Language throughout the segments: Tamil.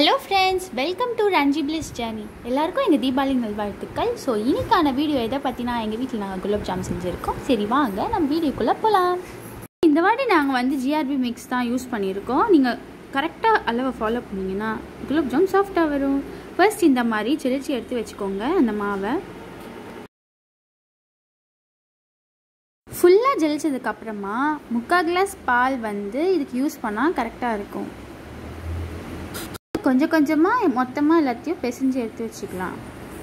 hello friends welcome to Ranji bliss journey எல்லாருக்கும் எங்கள் தீபாவளி நல்வாழ்த்துக்கள் ஸோ இன்னைக்கான வீடியோ எதை பற்றினா எங்கள் வீட்டில் நாங்கள் குலாப் ஜாம் செஞ்சுருக்கோம் சரி வாங்க நம்ம வீடியோக்குள்ளே போகலாம் இந்த வாட்டி நாங்கள் வந்து ஜிஆர்பி மிக்ஸ் தான் யூஸ் பண்ணியிருக்கோம் நீங்கள் கரெக்டாக அளவை ஃபாலோ பண்ணிங்கன்னா குலாப் ஜாம் சாஃப்டாக வரும் ஃபர்ஸ்ட் இந்த மாதிரி சிரிச்சு எடுத்து வச்சுக்கோங்க அந்த மாவை ஃபுல்லாக ஜெலிச்சதுக்கப்புறமா முக்கால் கிளாஸ் பால் வந்து இதுக்கு யூஸ் பண்ணால் கரெக்டாக இருக்கும் கொஞ்சம் கொஞ்சமாக மொத்தமாக எல்லாத்தையும் பிசைஞ்சு எடுத்து வச்சுக்கலாம்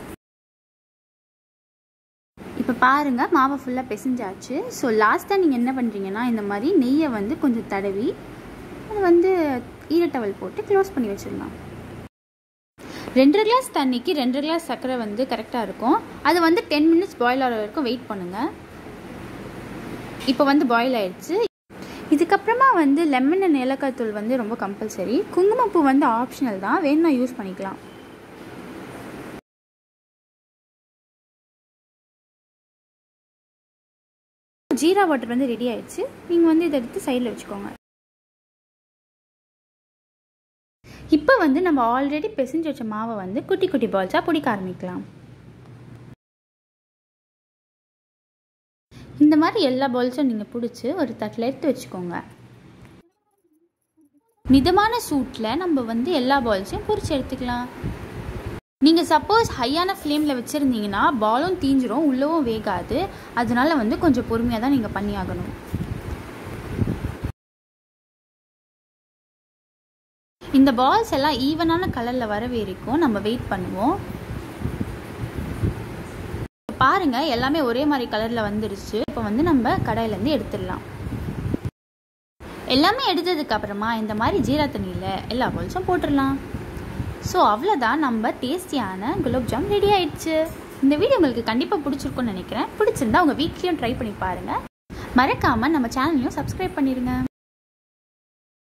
இப்போ பாருங்கள் மாவை ஃபுல்லாக பிசைஞ்சாச்சு ஸோ லாஸ்ட்டாக நீங்கள் என்ன பண்ணுறீங்கன்னா இந்த மாதிரி நெய்யை வந்து கொஞ்சம் தடவி அது வந்து ஈரட்டவல் போட்டு க்ளோஸ் பண்ணி வச்சிடலாம் ரெண்டரை கிளாஸ் தண்ணிக்கு ரெண்டரை கிளாஸ் சர்க்கரை வந்து கரெக்டாக இருக்கும் அது வந்து டென் மினிட்ஸ் பாயில் ஆகிற வரைக்கும் வெயிட் பண்ணுங்கள் இப்போ வந்து பாயில் ஆயிடுச்சு இதுக்கப்புறமா வந்து லெமன் அண்ட் ஏலக்காய் தூள் வந்து ரொம்ப கம்பல்சரி குங்குமப்பூ வந்து ஆப்ஷனல் தான் வேணும்னா யூஸ் பண்ணிக்கலாம் ஜீரா வாட்டர் வந்து ரெடி ஆயிடுச்சு நீங்கள் வந்து இதை எடுத்து சைடில் வச்சுக்கோங்க இப்போ வந்து நம்ம ஆல்ரெடி பிசைஞ்சு வச்ச மாவை வந்து குட்டி குட்டி பால்ஸாக பிடிக்க ஆரம்பிக்கலாம் இந்த மாதிரி எல்லா பால்ஸும் நீங்கள் பிடிச்சி ஒரு தட்டில் எடுத்து வச்சுக்கோங்க மிதமான சூட்டில் நம்ம வந்து எல்லா பால்ஸையும் பொறிச்சு எடுத்துக்கலாம் நீங்கள் சப்போஸ் ஹையான ஃப்ளேமில் வச்சுருந்தீங்கன்னா பாலும் தீஞ்சிரும் உள்ளவும் வேகாது அதனால வந்து கொஞ்சம் பொறுமையாக தான் நீங்கள் பண்ணி ஆகணும் இந்த பால்ஸ் எல்லாம் ஈவனான கலரில் வர வரைக்கும் நம்ம வெயிட் பண்ணுவோம் பாருங்க எல்லாமே ஒரே மாதிரி கலரில் வந்துருச்சு இப்போ வந்து நம்ம கடையிலேருந்து எடுத்துடலாம் எல்லாமே எடுத்ததுக்கு அப்புறமா இந்த மாதிரி ஜீரா தண்ணியில் எல்லா பால்ஸும் போட்டுடலாம் ஸோ அவ்வளோதான் நம்ம டேஸ்டியான குலாப் ஜாம் ரெடி ஆயிடுச்சு இந்த வீடியோ உங்களுக்கு கண்டிப்பாக பிடிச்சிருக்கும்னு நினைக்கிறேன் பிடிச்சிருந்தா உங்கள் வீட்லேயும் ட்ரை பண்ணி பாருங்கள் மறக்காமல் நம்ம சேனலையும் சப்ஸ்கிரைப் பண்ணிடுங்க